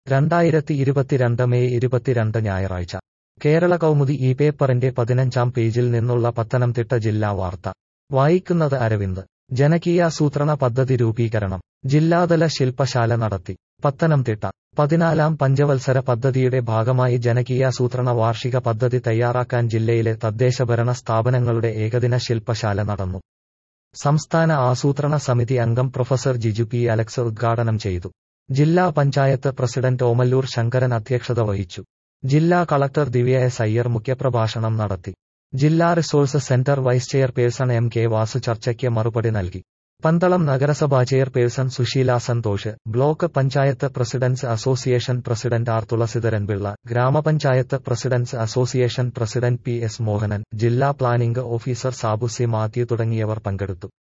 രണ്ടായിരത്തി ഇരുപത്തിരണ്ട് മെയ് ഇരുപത്തിരണ്ട് ഞായറാഴ്ച കേരള കൗമുദി ഈ പേപ്പറിന്റെ പതിനഞ്ചാം പേജിൽ നിന്നുള്ള പത്തനംതിട്ട ജില്ലാ വാർത്ത വായിക്കുന്നത് അരവിന്ദ് ജനകീയാസൂത്രണ പദ്ധതി രൂപീകരണം ജില്ലാതല ശില്പശാല നടത്തി പത്തനംതിട്ട പതിനാലാം പഞ്ചവത്സര പദ്ധതിയുടെ ഭാഗമായി ജനകീയാസൂത്രണ വാർഷിക പദ്ധതി തയ്യാറാക്കാൻ ജില്ലയിലെ തദ്ദേശഭരണ സ്ഥാപനങ്ങളുടെ ഏകദിന ശില്പശാല നടന്നു സംസ്ഥാന ആസൂത്രണ സമിതി അംഗം പ്രൊഫസർ ജിജു പി അലക്സ് ഉദ്ഘാടനം ചെയ്തു ജില്ലാ പഞ്ചായത്ത് പ്രസിഡന്റ് ഓമല്ലൂർ ശങ്കരൻ അധ്യക്ഷത വഹിച്ചു ജില്ലാ കളക്ടർ ദിവ്യ എസ് അയ്യർ മുഖ്യപ്രഭാഷണം നടത്തി ജില്ലാ resource centre vice chairperson M K Vasu ചർച്ചയ്ക്ക് മറുപടി നൽകി പന്തളം നഗരസഭാ chairperson Susheela Santhosh block panchayat presidents association president R Thulasidharan Pillai grama panchayat presidents association president P S Mohanan ജില്ലാ planning officer Sabu C Mathew തുടങ്ങിയവർ പങ്കെടുത്തു